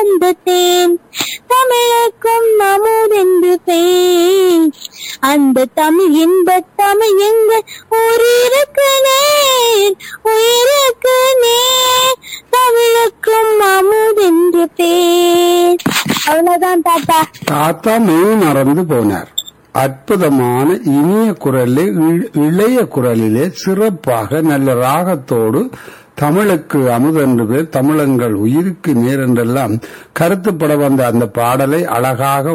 வந்த தேன் தமிழுக்கும் அமுதென்று பேன் அந்த தமிழ் இன்ப தமிழ் எங்க உயிருக்கு நேர் உயிருக்கு நேர் தமிழுக்கும் அமுதென்று பேர் அவ்வளவுதான் தாத்தா தாத்தா மெய் மறந்து போனார் அற்புதமான இனிய குரலிலே இ- இளைய குரலிலே சிறப்பாக நல்ல ராகத்தோடு தமிழுக்கு அமுதென்று பேர் தமிழங்கள் உயிருக்கு நேர் என்றெல்லாம் கருத்துப்பட வந்த அந்த பாடலை அழகாக